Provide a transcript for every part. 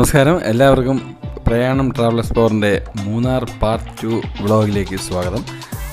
നമസ്കാരം എല്ലാവർക്കും പ്രയാണം ട്രാവൽ എക്സ്പ്ലോറിൻ്റെ മൂന്നാർ പാർട്ട് ടു വ്ളോഗിലേക്ക് സ്വാഗതം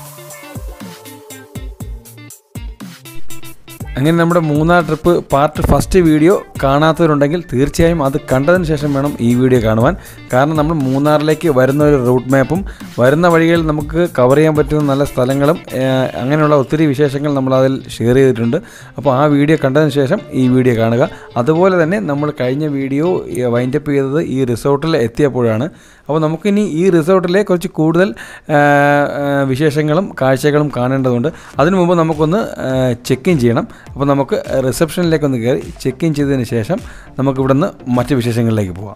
അങ്ങനെ നമ്മുടെ Munnar trip part first video കാണാത്തവരുണ്ടെങ്കിൽ തീർച്ചയായും അത് കണ്ടതിന് ശേഷം വേണം ഈ വീഡിയോ കാണുവാൻ കാരണം നമ്മൾ മൂന്നാറിലേക്ക് വരുന്ന ഒരു റൂട്ട് മാപ്പും വരുന്ന വഴികളിൽ നമുക്ക് കവർ ചെയ്യാൻ പറ്റുന്ന നല്ല സ്ഥലങ്ങളും ഏഹ്, അങ്ങനെയുള്ള ഒത്തിരി വിശേഷങ്ങൾ നമ്മൾ അതിൽ ഷെയർ ചെയ്തിട്ടുണ്ട് അപ്പോൾ ആ വീഡിയോ കണ്ടതിന് ശേഷം ഈ വീഡിയോ കാണുക അതുപോലെ തന്നെ നമ്മൾ കഴിഞ്ഞ വീഡിയോ വൈൻഡപ്പ് ചെയ്തത് ഈ റിസോർട്ടിൽ എത്തിയപ്പോഴാണ് അപ്പോൾ നമുക്കിനി ഈ റിസോർട്ടിലെ കുറച്ച് കൂടുതൽ ആ, ആ, വിശേഷങ്ങളും കാഴ്ചകളും കാണേണ്ടതുണ്ട് അതിനു മുമ്പ് നമുക്കൊന്ന് ചെക്ക് ഇൻ ചെയ്യണം അപ്പോൾ നമുക്ക് റിസപ്ഷനിലേക്കൊന്ന് കയറി ചെക്ക് ഇൻ ചെയ്തതിന് ശേഷം നമുക്കിവിടുന്ന് മറ്റ് വിശേഷങ്ങളിലേക്ക് പോകാം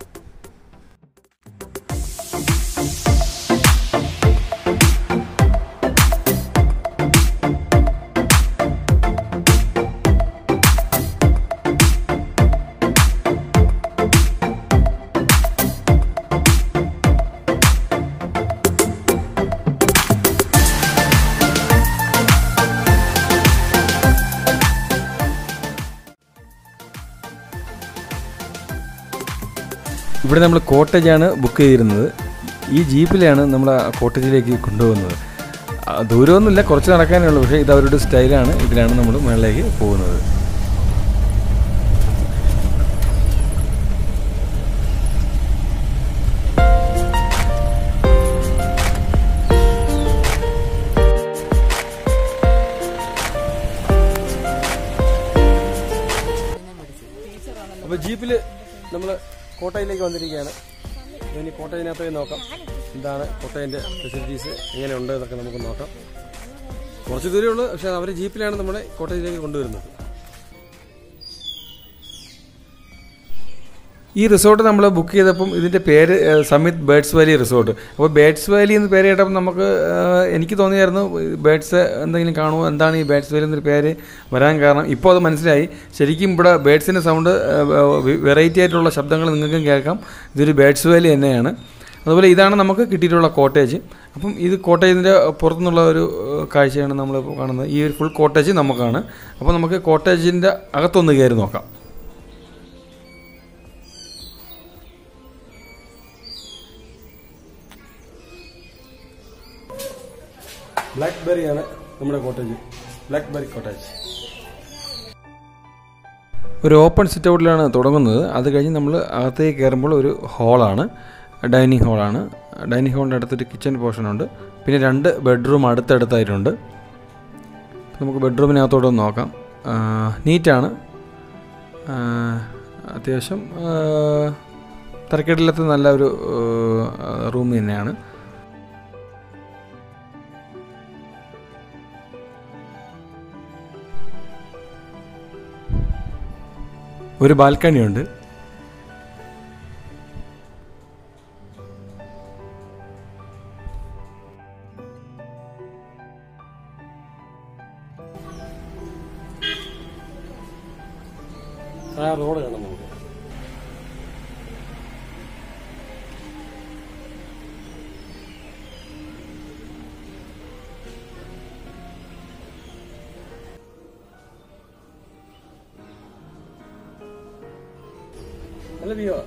ഇവിടെ നമ്മൾ കോട്ടേജാണ് ബുക്ക് ചെയ്തിരുന്നത് ഈ ജീപ്പിലാണ് നമ്മൾ ആ കോട്ടേജിലേക്ക് കൊണ്ടുപോകുന്നത് ആ, ദൂരമൊന്നുമില്ല കുറച്ച് നടക്കാനേ ഉള്ളൂ പക്ഷേ ഇത് അവരുടെ സ്റ്റൈലാണ് ഇതിലാണ് നമ്മൾ മുകളിലേക്ക് പോകുന്നത് അപ്പോൾ ജീപ്പിൽ നമ്മൾ കോട്ടയിലേക്ക് വന്നിരിക്കുകയാണ് ഇനി കോട്ടയിനകത്ത് പോയി നോക്കാം എന്താണ് കോട്ടയിൻ്റെ ഫെസിലിറ്റീസ് എങ്ങനെയുണ്ട് എന്നൊക്കെ നമുക്ക് നോക്കാം കുറച്ച് ദൂരമേ ഉള്ളൂ പക്ഷേ അവർ ജീപ്പിലാണ് നമ്മളെ കോട്ടയിലേക്ക് കൊണ്ടുവരുന്നത് ഈ റിസോർട്ട് നമ്മൾ ബുക്ക് ചെയ്തപ്പം ഇതിൻ്റെ പേര് ഏഹ്, സമിത് ബേഡ്സ് വാലി റിസോർട്ട് അപ്പോൾ ബേഡ്സ് വാലി എന്ന് പേര് കേട്ടപ്പോൾ നമുക്ക് ഏഹ്, എനിക്ക് തോന്നിയായിരുന്നു ബേഡ്സ് എന്തെങ്കിലും കാണുമോ എന്താണ് ഈ ബേഡ്സ് വാലി എന്നൊരു പേര് വരാൻ കാരണം ഇപ്പോൾ അത് മനസ്സിലായി ശരിക്കും ഇവിടെ ബേഡ്സിൻ്റെ സൗണ്ട് വെറൈറ്റി ആയിട്ടുള്ള ശബ്ദങ്ങൾ നിങ്ങൾക്കും കേൾക്കാം ഇതൊരു ബേഡ്സ് വാലി തന്നെയാണ് അതുപോലെ ഇതാണ് നമുക്ക് കിട്ടിയിട്ടുള്ള കോട്ടേജ് അപ്പം ഇത് കോട്ടേജിൻ്റെ പുറത്തുനിന്നുള്ള ഒരു ഏഹ്, കാഴ്ചയാണ് നമ്മൾ കാണുന്നത് ഈ ഒരു ഫുൾ കോട്ടേജ് നമുക്കാണ് അപ്പോൾ നമുക്ക് കോട്ടേജിൻ്റെ അകത്തൊന്ന് കയറി നോക്കാം ബ്ലാക്ക് ബെറിയാണ് നമ്മുടെ കോട്ടേജ് ബ്ലാക്ക് ബെറി കോട്ടേജ് ഒരു ഓപ്പൺ സിറ്റ് ഔട്ടിലാണ് തുടങ്ങുന്നത് അത് കഴിഞ്ഞ് നമ്മൾ അകത്തേക്ക് കയറുമ്പോൾ ഒരു ഹാളാണ് ഡൈനിങ് ഹാളാണ് ഡൈനിങ് ഹാളിൻ്റെ അടുത്തൊരു കിച്ചൺ പോർഷനുണ്ട് പിന്നെ രണ്ട് ബെഡ്റൂം അടുത്തടുത്തായിട്ടുണ്ട് നമുക്ക് ബെഡ്റൂമിനകത്തോട്ട് ഒന്ന് നോക്കാം ആ, നീറ്റാണ് ആ, അത്യാവശ്യം ആ, തരക്കേടില്ലാത്ത നല്ല ഒരു റൂം തന്നെയാണ് ഒരു ബാൽക്കണി ഉണ്ട് ആ റോഡ് കാണാം നമുക്ക് നല്ല വ്യൂ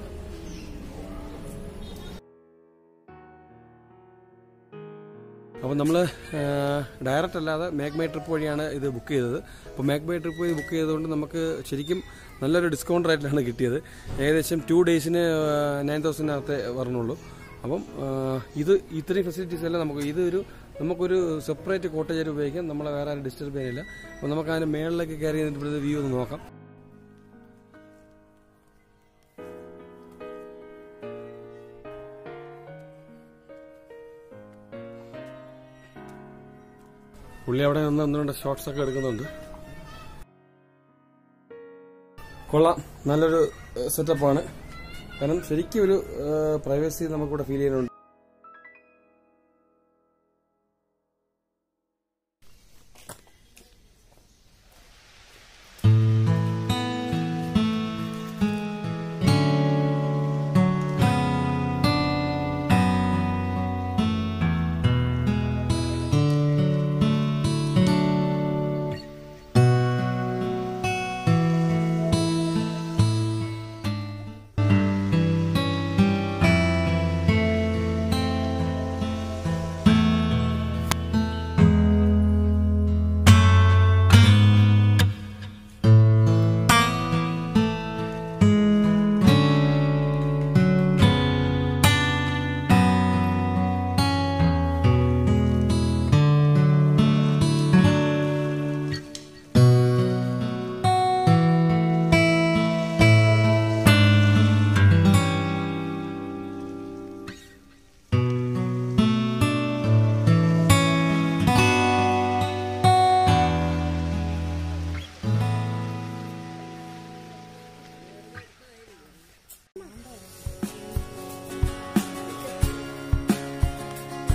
അപ്പോൾ നമ്മൾ ഡയറക്റ്റ് അല്ലാതെ മാഗ്മൈ ട്രിപ്പ് വഴിയാണ് ഇത് ബുക്ക് ചെയ്തത് അപ്പോൾ മാഗ്മൈ ട്രിപ്പ് വഴി ബുക്ക് ചെയ്തുകൊണ്ട് നമുക്ക് ശരിക്കും നല്ലൊരു ഡിസ്കൗണ്ട് റേറ്റിലാണ് കിട്ടിയത് ഏകദേശം ടു ഡേയ്സിന് നയൻ തൗസൻഡിനകത്തെ പറഞ്ഞുള്ളൂ അപ്പം ആ, ഇത് ഇത്രയും ഫെസിലിറ്റീസ് എല്ലാം നമുക്ക് ഇതൊരു നമുക്കൊരു സെപ്പറേറ്റ് കോട്ടേജ് ഉപയോഗിക്കാം നമ്മളെ വേറെ ആരും ഡിസ്റ്റർബ് ചെയ്യാനില്ല അപ്പോൾ നമുക്ക് അതിൻ്റെ മേളിലേക്ക് കയറി ഇവിടുത്തെ വ്യൂ ഒന്ന് നോക്കാം പുള്ളി അവിടെ നിന്ന് ഒന്ന് രണ്ട് ഷോർട്സ് ഒക്കെ എടുക്കുന്നുണ്ട് കൊള്ളാം നല്ലൊരു സെറ്റപ്പാണ് കാരണം ശരിക്കും ഒരു പ്രൈവസി നമുക്കിവിടെ ഫീൽ ചെയ്യുന്നുണ്ട്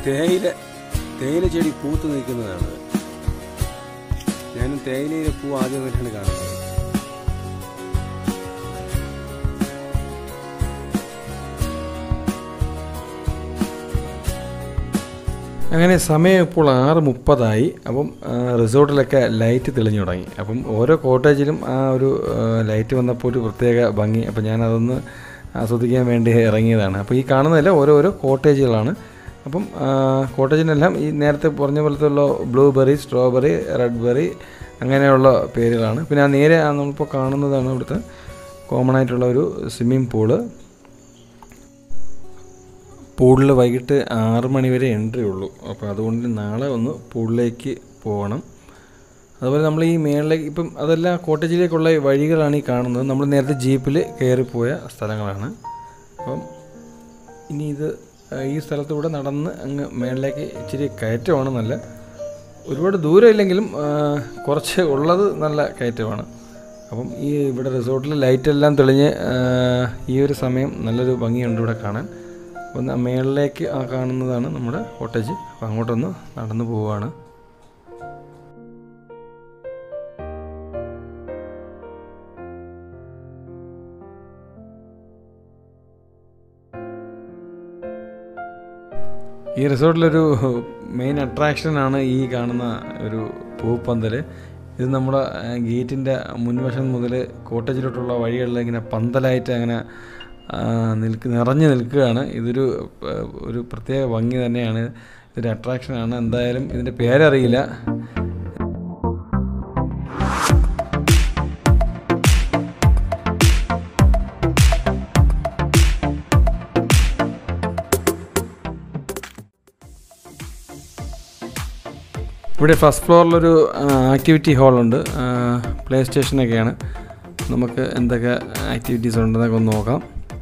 തേയില തേയില ചെടി പൂത്ത് നിൽക്കുന്നതാണ് ഞാനും തേയിലയിലെ പൂ ആദ്യമായിട്ടാണ് കാണുന്നത് അങ്ങനെ സമയം ഇപ്പോൾ ആറ് മുപ്പതായി അപ്പം ആ, റിസോർട്ടിലൊക്കെ ലൈറ്റ് തെളിഞ്ഞു തുടങ്ങി അപ്പം ഓരോ കോട്ടേജിലും ആ ഒരു ആ, ലൈറ്റ് വന്നപ്പോൾ ഒരു പ്രത്യേക ഭംഗി അപ്പം ഞാനതൊന്ന് ആസ്വദിക്കാൻ വേണ്ടി ഇറങ്ങിയതാണ് അപ്പോൾ ഈ കാണുന്നതല്ല ഓരോരോ കോട്ടേജുകളാണ് അപ്പം ആ, കോട്ടേജിനെല്ലാം ഈ നേരത്തെ പറഞ്ഞ പോലത്തെ ഉള്ള ബ്ലൂബെറി സ്ട്രോബെറി റെഡ് ബെറി അങ്ങനെയുള്ള പേരുകളാണ് പിന്നെ ആ നേരെ ആ നമ്മളിപ്പോൾ കാണുന്നതാണ് ഇവിടുത്തെ കോമൺ ആയിട്ടുള്ള ഒരു സ്വിമ്മിംഗ് പൂള് പൂളിൽ വൈകിട്ട് ആറ് മണി വരെ എൻട്രി ഉള്ളൂ അപ്പോൾ അതുകൊണ്ട് നാളെ ഒന്ന് പൂളിലേക്ക് പോകണം അതുപോലെ നമ്മൾ ഈ മേളിലേക്ക് ഇപ്പം അതെല്ലാം കോട്ടേജിലേക്കുള്ള വഴികളാണ് ഈ കാണുന്നത് നമ്മൾ നേരത്തെ ജീപ്പിൽ കയറിപ്പോയ സ്ഥലങ്ങളാണ് അപ്പം ഇനി ഇത് ആ, ഈ സ്ഥലത്തൂടെ നടന്ന് അങ്ങ് മേളിലേക്ക് ഇച്ചിരി കയറ്റമാണ് നല്ല ഒരുപാട് ദൂരം ഇല്ലെങ്കിലും ആ, കുറച്ച് ഉള്ളത് നല്ല കയറ്റമാണ് അപ്പം ഈ ഇവിടെ റിസോർട്ടിൽ ലൈറ്റെല്ലാം തെളിഞ്ഞ് ആ, ഈ ഒരു സമയം നല്ലൊരു ഭംഗിയുണ്ട് ഇവിടെ കാണാൻ ഒന്ന് മേളിലേക്ക് ആ കാണുന്നതാണ് നമ്മുടെ കോട്ടേജ് അപ്പോൾ അങ്ങോട്ടൊന്ന് നടന്നു പോവുകയാണ് ഈ റിസോർട്ടിലൊരു മെയിൻ അട്രാക്ഷനാണ് ഈ കാണുന്ന ഒരു പൂപ്പന്തൽ ഇത് നമ്മുടെ ആ, ഗേറ്റിൻ്റെ മുൻവശം മുതൽ കോട്ടേജിലോട്ടുള്ള വഴികളിൽ ഇങ്ങനെ പന്തലായിട്ട് അങ്ങനെ ആ, നിൽക്ക് നിറഞ്ഞു നിൽക്കുകയാണ് ഇതൊരു ആ, ഒരു പ്രത്യേക ഭംഗി തന്നെയാണ് ഇതൊരു അട്രാക്ഷനാണ് എന്തായാലും ഇതിൻ്റെ പേരറിയില്ല ഇവിടെ ഫസ്റ്റ് ഫ്ലോറിലൊരു ആക്ടിവിറ്റി ഹാളുണ്ട് പ്ലേ സ്റ്റേഷനൊക്കെയാണ് നമുക്ക് എന്തൊക്കെ ആക്ടിവിറ്റീസ് ഉണ്ടെന്നൊക്കെ ഒന്ന് നോക്കാം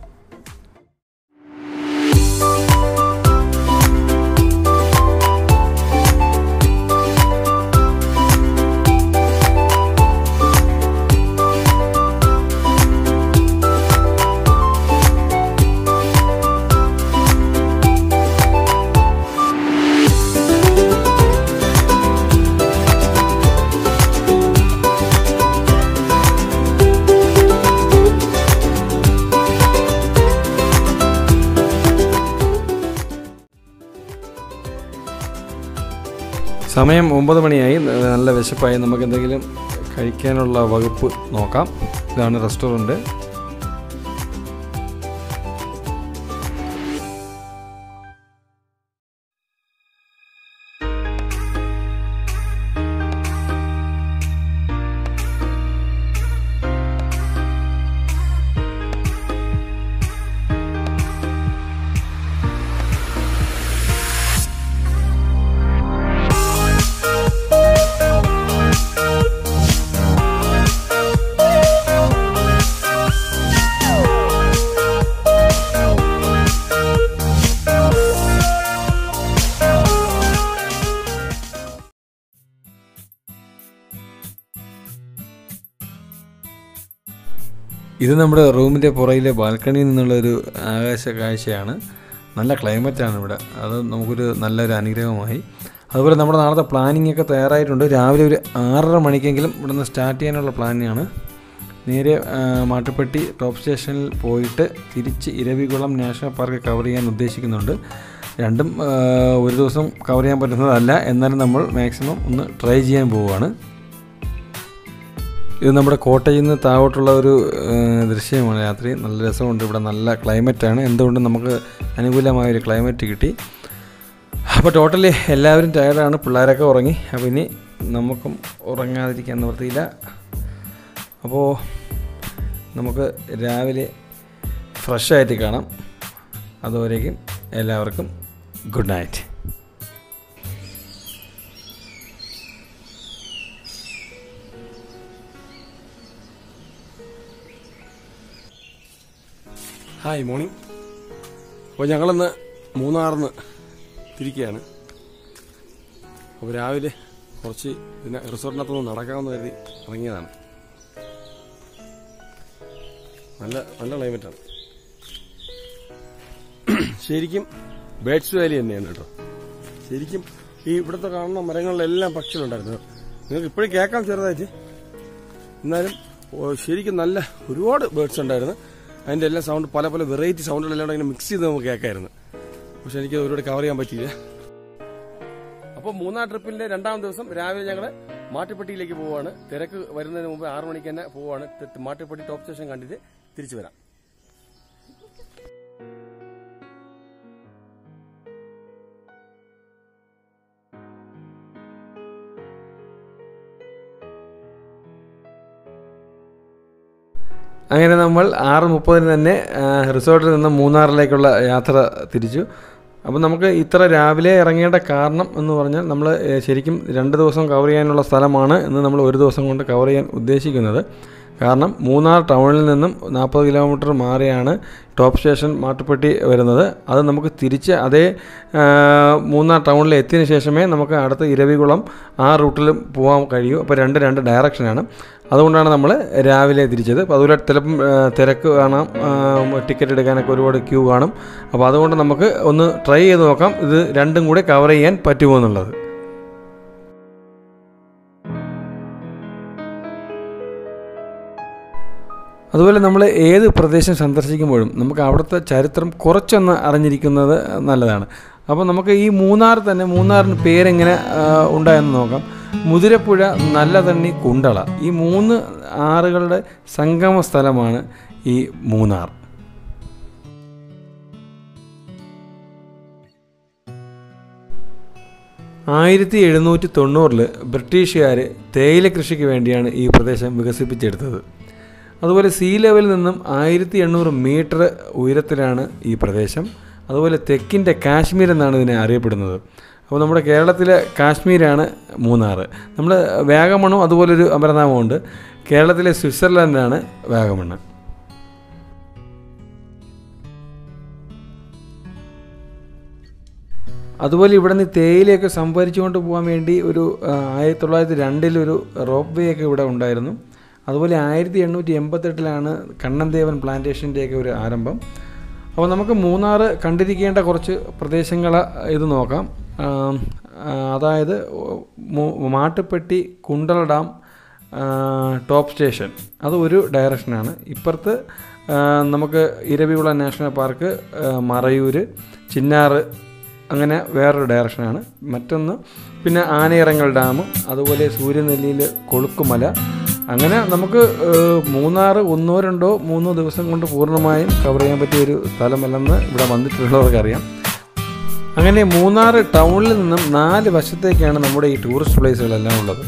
സമയം ഒമ്പത് മണിയായി നല്ല വിശപ്പായി നമുക്ക് എന്തെങ്കിലും കഴിക്കാനുള്ള വകുപ്പ് നോക്കാം ഇതാണ് റെസ്റ്റോറൻറ്റ് ഇത് നമ്മുടെ റൂമിൻ്റെ പുറയിലെ ബാൽക്കണിയിൽ നിന്നുള്ളൊരു ആകാശ കാഴ്ചയാണ് നല്ല ക്ലൈമറ്റാണ് ഇവിടെ അത് നമുക്കൊരു നല്ലൊരു അനുഗ്രഹമായി അതുപോലെ നമ്മുടെ നാളത്തെ പ്ലാനിംഗ് ഒക്കെ തയ്യാറായിട്ടുണ്ട് രാവിലെ ഒരു ആറര മണിക്കെങ്കിലും ഇവിടെ നിന്ന് സ്റ്റാർട്ട് ചെയ്യാനുള്ള പ്ലാനിങ്ങാണ് നേരെ ആ, മാട്ടുപ്പെട്ടി ടോപ്പ് സ്റ്റേഷനിൽ പോയിട്ട് തിരിച്ച് ഇരവികുളം നാഷണൽ പാർക്ക് കവർ ചെയ്യാൻ ഉദ്ദേശിക്കുന്നുണ്ട് രണ്ടും ആ, ഒരു ദിവസം കവർ ചെയ്യാൻ പറ്റുന്നതല്ല എന്നാലും നമ്മൾ മാക്സിമം ഒന്ന് ട്രൈ ചെയ്യാൻ പോവുകയാണ് ഇത് നമ്മുടെ കോട്ടയിൽ നിന്ന് താഴോട്ടുള്ള ഒരു ഏഹ്, ദൃശ്യമാണ് രാത്രി നല്ല രസമുണ്ട് ഇവിടെ നല്ല ക്ലൈമറ്റാണ് എന്തുകൊണ്ടും നമുക്ക് അനുകൂലമായൊരു ക്ലൈമറ്റ് കിട്ടി അപ്പോൾ ടോട്ടലി എല്ലാവരും ടയർഡാണ് പിള്ളേരൊക്കെ ഉറങ്ങി അപ്പോൾ ഇനി നമുക്കും ഉറങ്ങാതിരിക്കാൻ നിവൃത്തിയില്ല അപ്പോൾ നമുക്ക് രാവിലെ ഫ്രഷായിട്ട് കാണാം അതുവരേക്കും എല്ലാവർക്കും ഗുഡ് നൈറ്റ് ഹായ് മോർണിംഗ് അപ്പോൾ ഞങ്ങളിന്ന് മൂന്നാറിന്ന് തിരിക്കുകയാണ് അപ്പോൾ രാവിലെ കുറച്ച് ഇതിനെ റിസോർട്ടിനകത്തൊന്ന് നടക്കാമെന്ന് കരുതി ഇറങ്ങിയതാണ് നല്ല നല്ല ക്ലൈമറ്റാണ് ശരിക്കും ബേഡ്സ് വാലി തന്നെയാണ് കേട്ടോ ശരിക്കും ഈ ഇവിടുത്തെ കാണുന്ന മരങ്ങളിലെല്ലാം പക്ഷികളുണ്ടായിരുന്നു നിങ്ങൾക്ക് ഇപ്പോഴും കേൾക്കാം ചെറുതായിട്ട് എന്നാലും ഓ, ശരിക്കും നല്ല ഒരുപാട് ബേർഡ്സ് ഉണ്ടായിരുന്നു അതിന്റെ എല്ലാം സൗണ്ട് പല പല വെറൈറ്റി സൗണ്ടുകളെല്ലാം കൂടെ ഇങ്ങനെ മിക്സ് ചെയ്ത് നമുക്ക് കേൾക്കായിരുന്നു പക്ഷെ എനിക്ക് ഒരുപാട് കവർ ചെയ്യാൻ പറ്റിയില്ല അപ്പോൾ മൂന്നാം ട്രിപ്പിന്റെ രണ്ടാം ദിവസം രാവിലെ ഞങ്ങൾ മാട്ടുപ്പെട്ടിയിലേക്ക് പോവുകയാണ് തിരക്ക് വരുന്നതിന് മുമ്പ് ആറു മണിക്ക് തന്നെ പോവുകയാണ് ത- മാട്ടുപ്പെട്ടി ടോപ്പ് സ്റ്റേഷൻ കണ്ടിട്ട് തിരിച്ചു വരാം അങ്ങനെ നമ്മൾ ആറ് മുപ്പതിന് തന്നെ ആ, റിസോർട്ടിൽ നിന്ന് മൂന്നാറിലേക്കുള്ള യാത്ര തിരിച്ചു അപ്പം നമുക്ക് ഇത്ര രാവിലെ ഇറങ്ങേണ്ട കാരണം എന്ന് പറഞ്ഞാൽ നമ്മൾ ഏ, ശരിക്കും രണ്ട് ദിവസം കവർ ചെയ്യാനുള്ള സ്ഥലമാണ് എന്ന് നമ്മൾ ഒരു ദിവസം കൊണ്ട് കവർ ചെയ്യാൻ ഉദ്ദേശിക്കുന്നത് കാരണം മൂന്നാർ ടൗണിൽ നിന്നും നാൽപ്പത് കിലോമീറ്റർ മാറിയാണ് ടോപ്പ് സ്റ്റേഷൻ മാട്ടുപ്പെട്ടി വരുന്നത് അത് നമുക്ക് തിരിച്ച് അതേ ആ, മൂന്നാർ ടൗണിൽ എത്തിയതിന് ശേഷമേ നമുക്ക് അടുത്ത ഇരവികുളം ആ റൂട്ടിലും പോകാൻ കഴിയൂ അപ്പോൾ രണ്ട് രണ്ട് ഡയറക്ഷനാണ് അതുകൊണ്ടാണ് നമ്മൾ രാവിലെ തിരിച്ചത് അപ്പോൾ അതുപോലെ ചിലപ്പം ആ, തിരക്ക് കാണാം ടിക്കറ്റ് എടുക്കാനൊക്കെ ഒരുപാട് ക്യൂ കാണും അപ്പോൾ അതുകൊണ്ട് നമുക്ക് ഒന്ന് ട്രൈ ചെയ്ത് നോക്കാം ഇത് രണ്ടും കൂടെ കവർ ചെയ്യാൻ പറ്റുമോ എന്നുള്ളത് അതുപോലെ നമ്മൾ ഏത് പ്രദേശം സന്ദർശിക്കുമ്പോഴും നമുക്ക് അവിടുത്തെ ചരിത്രം കുറച്ചൊന്ന് അറിഞ്ഞിരിക്കുന്നത് നല്ലതാണ് അപ്പോൾ നമുക്ക് ഈ മൂന്നാർ തന്നെ മൂന്നാറിന് പേരെങ്ങനെ ആ, ഉണ്ടായെന്ന് നോക്കാം മുതിരപ്പുഴ നല്ല തണ്ണി കുണ്ടള ഈ മൂന്ന് ആറുകളുടെ സംഗമ സ്ഥലമാണ് ഈ മൂന്നാർ ആയിരത്തി എഴുന്നൂറ്റി തൊണ്ണൂറിൽ ബ്രിട്ടീഷുകാർ തേയില കൃഷിക്ക് വേണ്ടിയാണ് ഈ പ്രദേശം വികസിപ്പിച്ചെടുത്തത് അതുപോലെ സീ ലെവലിൽ നിന്നും ആയിരത്തി എണ്ണൂറ് മീറ്റർ ഉയരത്തിലാണ് ഈ പ്രദേശം അതുപോലെ തെക്കിൻ്റെ കാശ്മീർ എന്നാണ് ഇതിനെ അറിയപ്പെടുന്നത് അപ്പോൾ നമ്മുടെ കേരളത്തിലെ കാശ്മീരാണ് മൂന്നാർ നമ്മൾ വാഗമണ്ണും അതുപോലൊരു അമരനാമമുണ്ട് കേരളത്തിലെ സ്വിറ്റ്സർലൻഡാണ് വാഗമണ്ണ് അതുപോലെ ഇവിടെ നിന്ന് തേയിലയൊക്കെ സംഭരിച്ചുകൊണ്ട് പോകാൻ വേണ്ടി ഒരു ആ, ആയിരത്തി തൊള്ളായിരത്തി രണ്ടിലൊരു റോപ്പ് വേ ഒക്കെ ഇവിടെ ഉണ്ടായിരുന്നു അതുപോലെ ആയിരത്തി എണ്ണൂറ്റി എൺപത്തെട്ടിലാണ് കണ്ണൻദേവൻ പ്ലാന്റേഷൻ്റെയൊക്കെ ഒരു ആരംഭം അപ്പോൾ നമുക്ക് മൂന്നാർ കണ്ടിരിക്കേണ്ട കുറച്ച് പ്രദേശങ്ങൾ ഇത് നോക്കാം ആ, ആ, അതായത് മു- മാട്ടുപ്പെട്ടി കുണ്ടള ഡാം ആ, ടോപ്പ് സ്റ്റേഷൻ അത് ഒരു ഡയറക്ഷനാണ് ഇപ്പുറത്ത് ആ, നമുക്ക് ഇരവികുളം നാഷണൽ പാർക്ക് ആ, മറയൂർ ചിന്നാറ് അങ്ങനെ വേറൊരു ഡയറക്ഷനാണ് മറ്റൊന്ന് പിന്നെ ആനയിറങ്ങൽ ഡാം അതുപോലെ സൂര്യനെല്ലിയിൽ കൊളുക്കുമല അങ്ങനെ നമുക്ക് ഏഹ്, മൂന്നാറ് ഒന്നോ രണ്ടോ മൂന്നോ ദിവസം കൊണ്ട് പൂർണ്ണമായും കവർ ചെയ്യാൻ പറ്റിയ ഒരു സ്ഥലമല്ലെന്ന് ഇവിടെ വന്നിട്ടുള്ളവർക്കറിയാം അങ്ങനെ മൂന്നാർ ടൗണിൽ നിന്നും നാല് വശത്തേക്കാണ് നമ്മുടെ ഈ ടൂറിസ്റ്റ് പ്ലേസുകളെല്ലാം ഉള്ളത്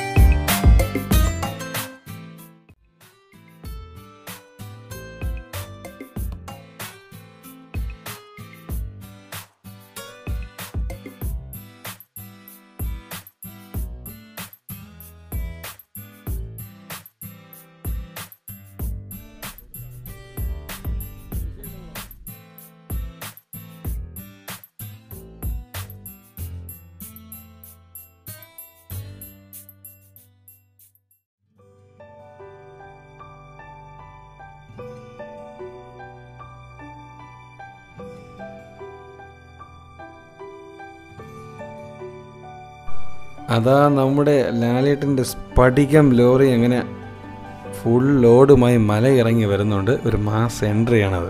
അതാ നമ്മുടെ ലാലേട്ടൻ്റെ സ്ഫടികം ലോറി അങ്ങനെ ഫുൾ ലോഡുമായി മല ഇറങ്ങി വരുന്നുണ്ട് ഒരു മാസ് എൻട്രിയാണത്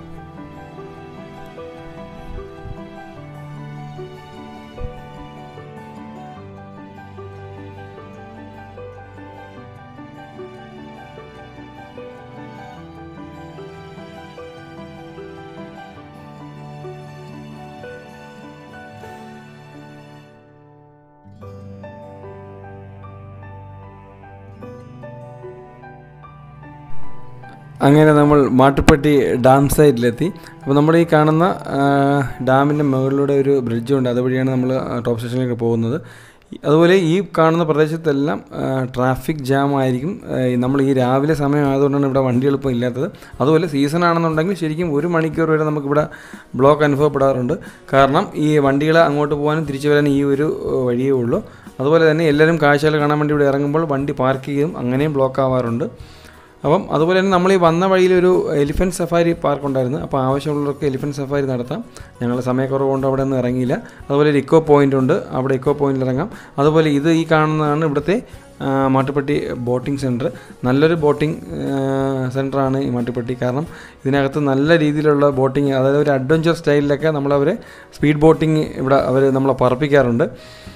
അങ്ങനെ നമ്മൾ മാട്ടുപ്പെട്ടി ഡാം സൈഡിലെത്തി അപ്പോൾ നമ്മുടെ ഈ കാണുന്ന ഡാമിൻ്റെ മുകളിലൂടെ ഒരു ബ്രിഡ്ജുണ്ട് അതുവഴിയാണ് നമ്മൾ ടോപ്പ് സ്റ്റേഷനിലേക്ക് പോകുന്നത് ഈ- അതുപോലെ ഈ കാണുന്ന പ്രദേശത്തെല്ലാം ട്രാഫിക് ജാം ആയിരിക്കും ആ, ഈ നമ്മൾ ഈ രാവിലെ സമയം ആയതുകൊണ്ടാണ് ഇവിടെ വണ്ടി എളുപ്പം ഇല്ലാത്തത് അതുപോലെ സീസൺ ആണെന്നുണ്ടെങ്കിൽ ശരിക്കും ഒരു മണിക്കൂർ വരെ നമുക്കിവിടെ ബ്ലോക്ക് അനുഭവപ്പെടാറുണ്ട് കാരണം ഈ വണ്ടികൾ അങ്ങോട്ട് പോകാനും തിരിച്ചു വരാനും ഈ ഒരു ആ, വഴിയേ ഉള്ളൂ അതുപോലെ തന്നെ എല്ലാവരും കാഴ്ചകൾ കാണാൻ വേണ്ടി ഇവിടെ ഇറങ്ങുമ്പോൾ വണ്ടി പാർക്ക് ചെയ്യും അങ്ങനെയും ബ്ലോക്ക് ആവാറുണ്ട് അപ്പം അതുപോലെ തന്നെ നമ്മൾ ഈ വന്ന വഴിയിൽ ഒരു എലിഫൻറ്റ് സഫാരി പാർക്ക് ഉണ്ടായിരുന്നു അപ്പോൾ ആവശ്യമുള്ളവർക്ക് എലിഫൻറ്റ് സഫാരി നടത്താം ഞങ്ങൾ സമയക്കുറവ് കൊണ്ട് അവിടെ നിന്ന് ഇറങ്ങിയില്ല അതുപോലെ ഒരു ഇക്കോ പോയിൻ്റ് ഉണ്ട് അവിടെ ഇക്കോ പോയിന്റിൽ ഇറങ്ങാം അതുപോലെ ഇത് ഈ കാണുന്നതാണ് ഇവിടുത്തെ ആ, മാട്ടുപ്പെട്ടി ബോട്ടിംഗ് സെൻറ്റർ നല്ലൊരു ബോട്ടിംഗ് സെൻറ്ററാണ് ഈ മാട്ടുപ്പെട്ടി കാരണം ഇതിനകത്ത് നല്ല രീതിയിലുള്ള ബോട്ടിംഗ് അതായത് ഒരു അഡ്വഞ്ചർ സ്റ്റൈലിലൊക്കെ നമ്മളവർ സ്പീഡ് ബോട്ടിംഗ് ഇവിടെ അവർ നമ്മളെ പറപ്പിക്കാറുണ്ട്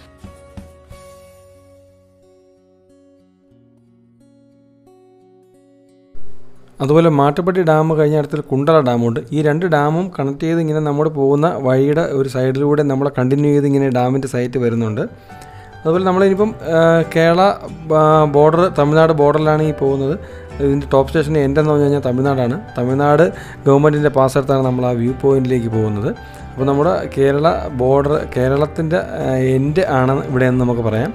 അതുപോലെ മാട്ടുപ്പെട്ടി ഡാം കഴിഞ്ഞ അടുത്തിൽ കുണ്ടള ഡാമുണ്ട് ഈ രണ്ട് ഡാമും കണക്ട് ചെയ്ത് ഇങ്ങനെ നമ്മൾ പോകുന്ന വഴിയുടെ ഒരു സൈഡിലൂടെ നമ്മളെ കണ്ടിന്യൂ ചെയ്ത് ഇങ്ങനെ ഡാമിൻ്റെ സൈറ്റ് വരുന്നുണ്ട് അതുപോലെ നമ്മളിനിപ്പം ആ, കേരള ബോർഡർ തമിഴ്നാട് ബോർഡറിലാണ് ഈ പോകുന്നത് ഇതിൻ്റെ ടോപ്പ് സ്റ്റേഷൻ എൻ്റെ എന്ന് പറഞ്ഞു കഴിഞ്ഞാൽ തമിഴ്നാടാണ് തമിഴ്നാട് ഗവൺമെൻറ്റിൻ്റെ പാസ്സെടുത്താണ് നമ്മൾ ആ വ്യൂ പോയിന്റിലേക്ക് പോകുന്നത് അപ്പോൾ നമ്മുടെ കേരള ബോർഡർ കേരളത്തിൻ്റെ എൻഡ് ആണ് ഇവിടെ എന്ന് നമുക്ക് പറയാം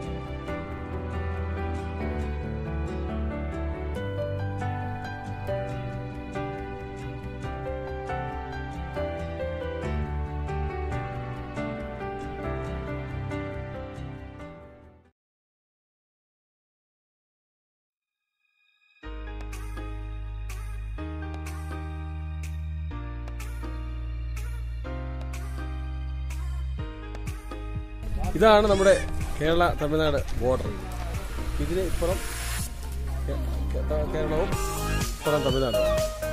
ഇതാണ് നമ്മുടെ കേരള തമിഴ്നാട് ബോർഡർ ഇതിന് ഇപ്പുറം കേ- കേ- കേരളവും ഇപ്പുറം തമിഴ്നാടും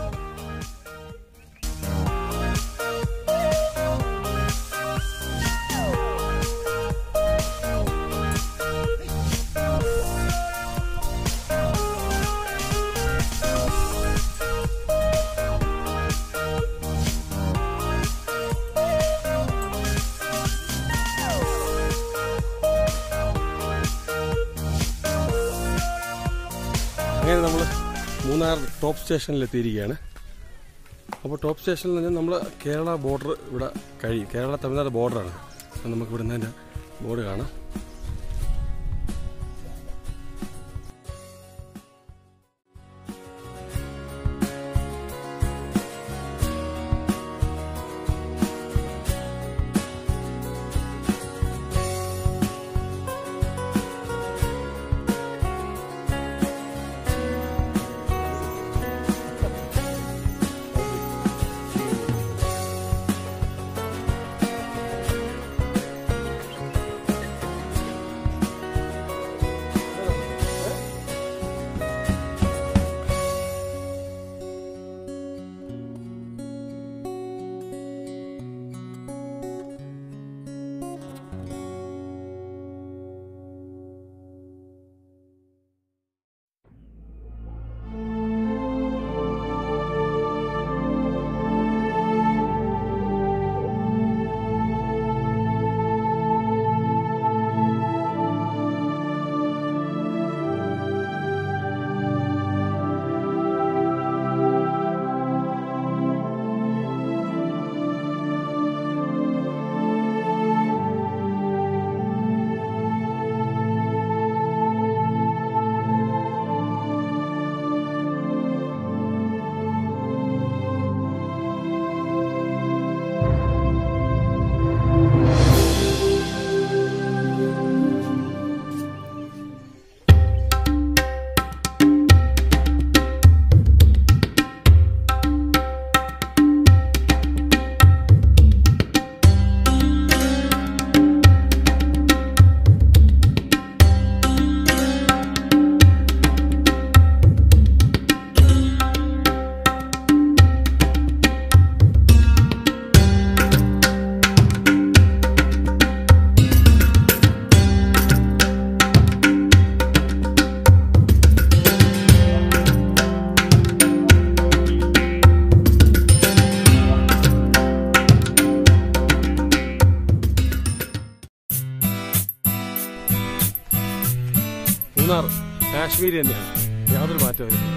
അങ്ങനെ നമ്മൾ മൂന്നാർ ടോപ്പ് സ്റ്റേഷനിൽ എത്തിയിരിക്കുകയാണ് അപ്പോൾ ടോപ്പ് സ്റ്റേഷനിൽ നിന്ന് നമ്മൾ കേരള ബോർഡർ ഇവിടെ കഴിയും കേരള തമിഴ്നാട് ബോർഡറാണ് അപ്പോൾ നമുക്ക് ഇവിടെ നിന്ന് ബോർഡ് കാണാം മൂന്നാർ കാശ്മീർ തന്നെയാണ് യാതൊരു മാറ്റവും ഇല്ല.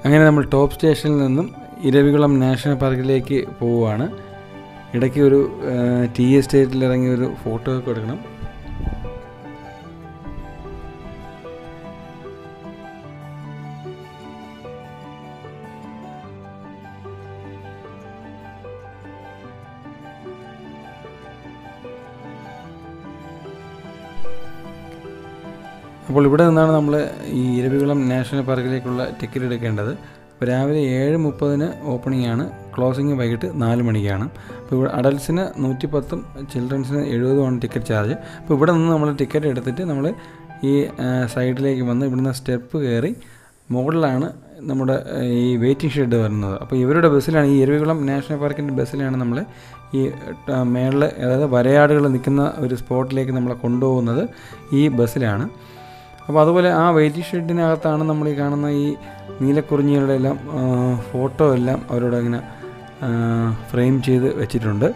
അങ്ങനെ നമ്മൾ ടോപ്പ് സ്റ്റേഷനിൽ നിന്നും ഇരവികുളം നാഷണൽ പാർക്കിലേക്ക് പോവുകയാണ് ഇടയ്ക്ക് ഒരു ടീ എസ്റ്റേറ്റിൽ ഇറങ്ങി ഒരു ഫോട്ടോ ഒക്കെ എടുക്കണം അപ്പോൾ ഇവിടെ നിന്നാണ് നമ്മൾ ഈ ഇരവികുളം നാഷണൽ പാർക്കിലേക്കുള്ള ടിക്കറ്റ് എടുക്കേണ്ടത് അപ്പോൾ രാവിലെ ഏഴ് മുപ്പതിന് ഓപ്പണിംഗ് ആണ് ക്ലോസിങ് വൈകിട്ട് നാല് മണിക്കാണ് അപ്പോൾ ഇവിടെ അഡൽസിന് നൂറ്റി പത്തും ചിൽഡ്രൻസിന് എഴുപതുമാണ് ടിക്കറ്റ് ചാർജ് അപ്പോൾ ഇവിടെ നിന്ന് നമ്മൾ ടിക്കറ്റ് എടുത്തിട്ട് നമ്മൾ ഈ ആ, സൈഡിലേക്ക് വന്ന് ഇവിടുന്ന് സ്റ്റെപ്പ് കയറി മുകളിലാണ് നമ്മുടെ ആ, ഈ വെയിറ്റിംഗ് ഷെഡ് വരുന്നത് അപ്പോൾ ഇവരുടെ ബസ്സിലാണ് ഈ ഇരവികുളം നാഷണൽ പാർക്കിൻ്റെ ബസ്സിലാണ് നമ്മൾ ഈ മേളിൽ അതായത് വരയാടുകൾ നിൽക്കുന്ന ഒരു സ്പോട്ടിലേക്ക് നമ്മളെ കൊണ്ടുപോകുന്നത് ഈ ബസ്സിലാണ് അപ്പോൾ അതുപോലെ ആ വെയിറ്റിംഗ് ഷെഡിനകത്താണ് നമ്മൾ ഈ കാണുന്ന ഈ നീലക്കുറിഞ്ഞികളുടെ എല്ലാം ആ, ഫോട്ടോ എല്ലാം അവരോട് ഇങ്ങനെ ഫ്രെയിം ചെയ്ത് വെച്ചിട്ടുണ്ട്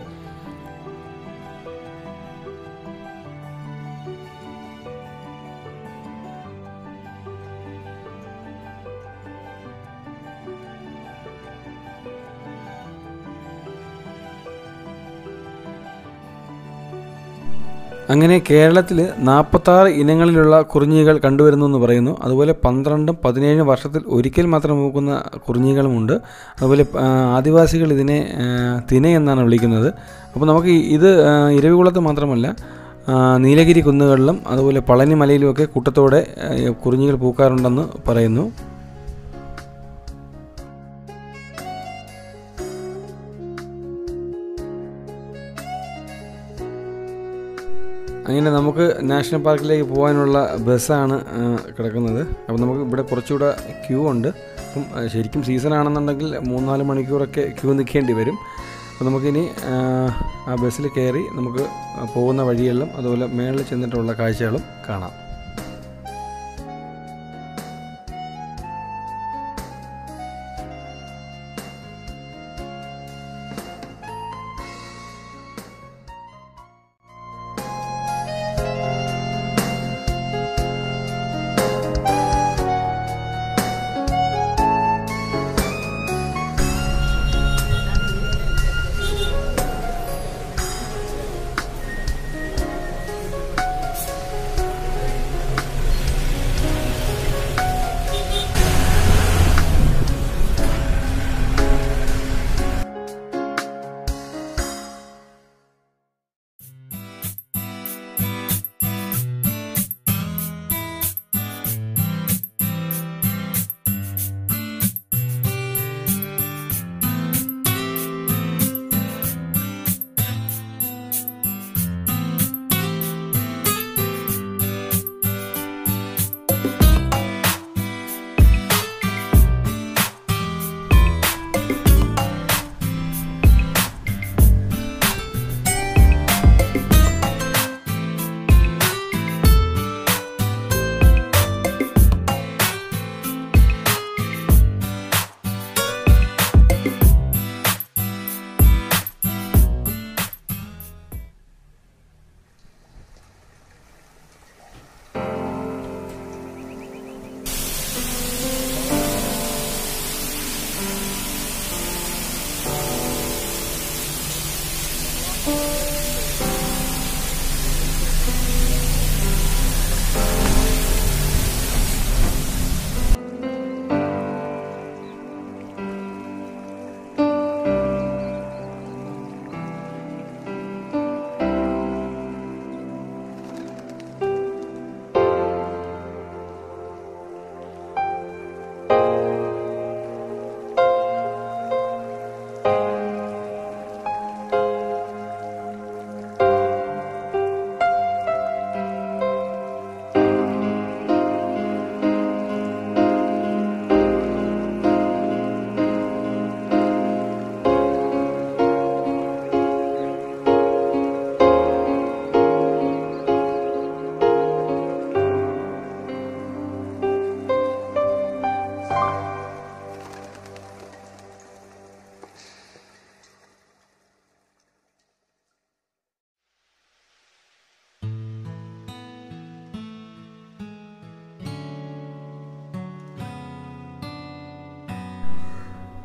അങ്ങനെ കേരളത്തിൽ നാൽപ്പത്താറ് ഇനങ്ങളിലുള്ള കുറിഞ്ഞികൾ കണ്ടുവരുന്നു എന്ന് പറയുന്നു അതുപോലെ പന്ത്രണ്ടും പതിനേഴും വർഷത്തിൽ ഒരിക്കൽ മാത്രം മൂക്കുന്ന കുറിഞ്ഞികളുമുണ്ട് അതുപോലെ ആ, ആദിവാസികൾ ഇതിനെ ആ, തിന എന്നാണ് വിളിക്കുന്നത് അപ്പോൾ നമുക്ക് ഈ- ഇത് ആ, ഇരവികുളത്ത് മാത്രമല്ല ആ, നീലഗിരി കുന്നുകളിലും അതുപോലെ പളനി മലയിലുമൊക്കെ കൂട്ടത്തോടെ ആ, കുറിഞ്ഞികൾ പൂക്കാറുണ്ടെന്ന് പറയുന്നു അങ്ങനെ നമുക്ക് നാഷണൽ പാർക്കിലേക്ക് പോകാനുള്ള ബസ്സാണ് ആ, കിടക്കുന്നത് അപ്പോൾ നമുക്ക് ഇവിടെ കുറച്ചുകൂടെ ക്യൂ ഉണ്ട് അപ്പം ആ, ശരിക്കും സീസൺ ആണെന്നുണ്ടെങ്കിൽ മൂന്നാല് മണിക്കൂറൊക്കെ ക്യൂ നിൽക്കേണ്ടി വരും അപ്പോൾ നമുക്കിനി ആ, ആ ബസ്സിൽ കയറി നമുക്ക് പോകുന്ന വഴികളിലും അതുപോലെ മേളിൽ ചെന്നിട്ടുള്ള കാഴ്ചകളും കാണാം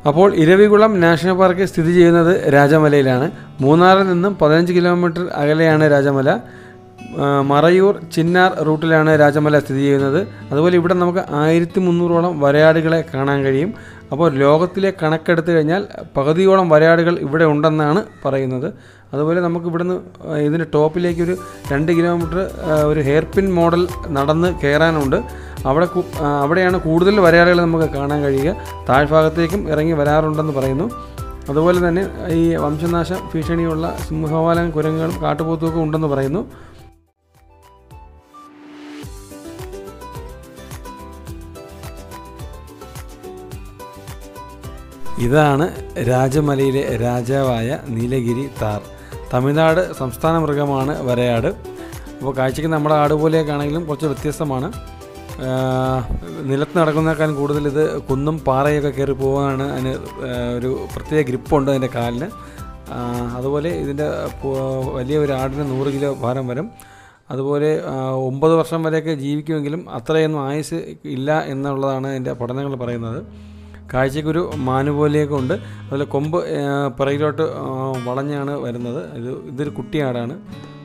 അപ്പോൾ ഇരവികുളം നാഷണൽ പാർക്ക് സ്ഥിതി ചെയ്യുന്നത് രാജമലയിലാണ് മൂന്നാറിൽ നിന്നും പതിനഞ്ച് കിലോമീറ്റർ അകലെയാണ് രാജമല ആ, മറയൂർ ചിന്നാർ റൂട്ടിലാണ് രാജമല സ്ഥിതി ചെയ്യുന്നത് അതുപോലെ ഇവിടെ നമുക്ക് ആയിരത്തി മുന്നൂറോളം വരയാടുകളെ കാണാൻ കഴിയും അപ്പോൾ ലോകത്തിലെ കണക്കെടുത്തു കഴിഞ്ഞാൽ പകുതിയോളം വരയാടുകൾ ഇവിടെ ഉണ്ടെന്നാണ് പറയുന്നത് അതുപോലെ നമുക്ക് ഇവിടുന്ന് ആ, ഇതിൻ്റെ ടോപ്പിലേക്ക് ഒരു രണ്ട് കിലോമീറ്റർ ആ, ഒരു ഹെയർപിൻ മോഡൽ നടന്ന് കയറാനുണ്ട് അവിടെ കു- ആ, അവിടെയാണ് കൂടുതൽ വരയാടുകൾ നമുക്ക് കാണാൻ കഴിയുക താഴ്ഭാഗത്തേക്കും ഇറങ്ങി വരാറുണ്ടെന്ന് പറയുന്നു അതുപോലെ തന്നെ ഈ വംശനാശ ഭീഷണിയുള്ള സിംഹവാലൻ കുരങ്ങുകളും കാട്ടുപോത്തുമൊക്കെ ഉണ്ടെന്ന് പറയുന്നു ഇതാണ് രാജമലയിലെ രാജാവായ നീലഗിരി താർ തമിഴ്നാട് സംസ്ഥാന മൃഗമാണ് വരയാട് അപ്പോൾ കാഴ്ചയ്ക്ക് നമ്മുടെ ആട് പോലെയൊക്കെ ആണെങ്കിലും കുറച്ച് വ്യത്യസ്തമാണ് ആ, നിലത്ത് നടക്കുന്നതിനേക്കാളും കൂടുതൽ ഇത് കുന്നും പാറയൊക്കെ കയറി പോകാനാണ് അതിന് ആ, ഒരു പ്രത്യേക ഗ്രിപ്പുണ്ട് അതിൻ്റെ കാലിന് ആ, അതുപോലെ ഇതിൻ്റെ പു- വലിയ ഒരു ആടിന് നൂറ് കിലോ ഭാരം വരും അതുപോലെ ആ, ഒമ്പത് വർഷം വരെയൊക്കെ ജീവിക്കുമെങ്കിലും അത്രയൊന്നും ആയുസ് ഇല്ല എന്നുള്ളതാണ് എൻ്റെ പഠനങ്ങൾ പറയുന്നത് കാഴ്ചയ്ക്കൊരു മാന് പോലെയൊക്കെ ഉണ്ട് അതുപോലെ കൊമ്പ് ആ, പിറകിലോട്ട് ആ, വളഞ്ഞാണ് വരുന്നത് ഇത് ഇതൊരു കുട്ടിയാടാണ്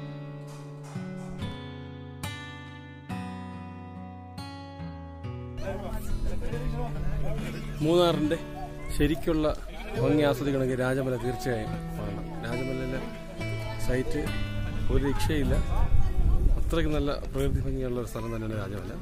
മൂന്നാറിന്റെ ശരിക്കുള്ള ഭംഗി ആസ്വദിക്കണമെങ്കിൽ രാജമല തീർച്ചയായും കാണണം രാജമലയിലെ സൈറ്റ് ഒരു രക്ഷയില്ല അത്രയ്ക്ക് നല്ല പ്രകൃതി ഭംഗിയുള്ള ഒരു സ്ഥലം തന്നെയാണ് രാജമല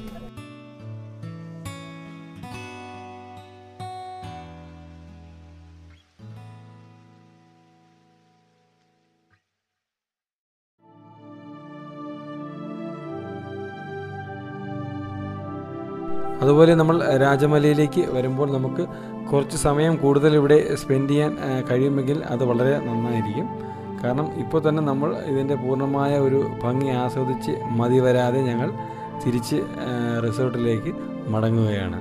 അതുപോലെ നമ്മൾ രാജമലയിലേക്ക് വരുമ്പോൾ നമുക്ക് കുറച്ച് സമയം കൂടുതൽ ഇവിടെ സ്പെൻഡ് ചെയ്യാൻ ആ, കഴിയുമെങ്കിൽ അത് വളരെ നന്നായിരിക്കും കാരണം ഇപ്പോൾ തന്നെ നമ്മൾ ഇതിൻ്റെ പൂർണ്ണമായ ഒരു ഭംഗി ആസ്വദിച്ച് മതി വരാതെ ഞങ്ങൾ തിരിച്ച് ആ, റിസോർട്ടിലേക്ക് മടങ്ങുകയാണ്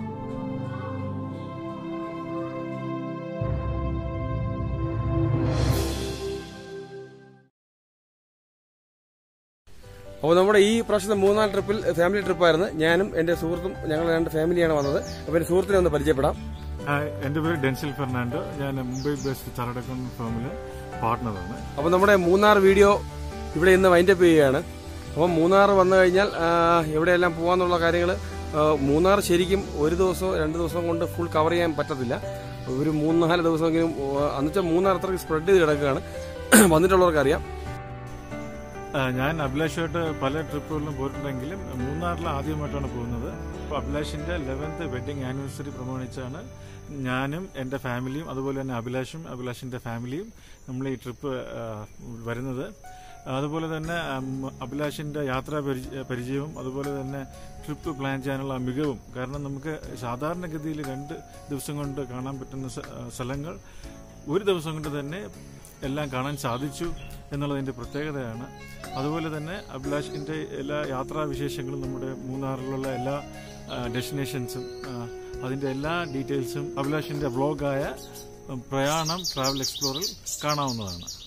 അപ്പോൾ നമ്മുടെ ഈ പ്രാവശ്യത്തെ മൂന്നാം ട്രിപ്പിൽ ഫാമിലി ട്രിപ്പായിരുന്നു ഞാനും എൻ്റെ സുഹൃത്തും ഞങ്ങൾ രണ്ട് ഫാമിലിയാണ് വന്നത് അപ്പോൾ എൻ്റെ സുഹൃത്തിനെ ഒന്ന് പരിചയപ്പെടാം ഹായ് എൻ്റെ പേര് ഡെൻസിൽ ഫെർണാണ്ടോ ഞാൻ മുംബൈ ബേസ്ഡ് ചരടക്കം ഫേമിലെ പാർട്ട്ണറാണ് അപ്പോൾ നമ്മുടെ മൂന്നാർ വീഡിയോ ഇവിടെ ഇന്ന് വൈൻഡപ്പ് ചെയ്യുകയാണ് അപ്പോൾ മൂന്നാർ വന്നു കഴിഞ്ഞാൽ ആ, എവിടെയെല്ലാം പോകാന്നുള്ള കാര്യങ്ങൾ മൂന്നാർ ശരിക്കും ഒരു ദിവസമോ രണ്ട് ദിവസം കൊണ്ട് ഫുൾ കവർ ചെയ്യാൻ പറ്റത്തില്ല ഒരു മൂന്ന് നാല് ദിവസമെങ്കിലും എന്നുവെച്ചാൽ മൂന്നാർ അത്രയ്ക്ക് സ്പ്രെഡ് ചെയ്ത് കിടക്കുകയാണ് വന്നിട്ടുള്ളവർക്ക് അറിയാം ആ, ഞാൻ അഭിലാഷായിട്ട് പല ട്രിപ്പുകളിലും പോയിട്ടുണ്ടെങ്കിലും മൂന്നാറിൽ ആദ്യമായിട്ടാണ് പോകുന്നത് അപ്പോൾ അഭിലാഷിന്റെ ലെവൻത്ത് വെഡിങ് ആനിവേഴ്സറി പ്രമാണിച്ചാണ് ഞാനും എൻ്റെ ഫാമിലിയും അതുപോലെ തന്നെ അഭിലാഷും അഭിലാഷിന്റെ ഫാമിലിയും നമ്മൾ ഈ ട്രിപ്പ് ആ, വരുന്നത് അതുപോലെ തന്നെ ഉം, അഭിലാഷിന്റെ യാത്രാ പരിച- പരിചയവും അതുപോലെ തന്നെ ട്രിപ്പ് പ്ലാൻ ചെയ്യാനുള്ള മികവും കാരണം നമുക്ക് സാധാരണഗതിയിൽ രണ്ട് ദിവസം കൊണ്ട് കാണാൻ പറ്റുന്ന സ- സ്ഥലങ്ങൾ ഒരു ദിവസം കൊണ്ട് തന്നെ എല്ലാം കാണാൻ സാധിച്ചു എന്നുള്ളതിൻ്റെ പ്രത്യേകതയാണ് അതുപോലെ തന്നെ അഭിലാഷിൻ്റെ എല്ലാ യാത്രാ വിശേഷങ്ങളും നമ്മുടെ മൂന്നാറിലുള്ള എല്ലാ ഡെസ്റ്റിനേഷൻസും അതിൻ്റെ എല്ലാ ഡീറ്റെയിൽസും അഭിലാഷിൻ്റെ വ്ളോഗായ പ്രയാണം ട്രാവൽ എക്സ്പ്ലോറിൽ കാണാവുന്നതാണ്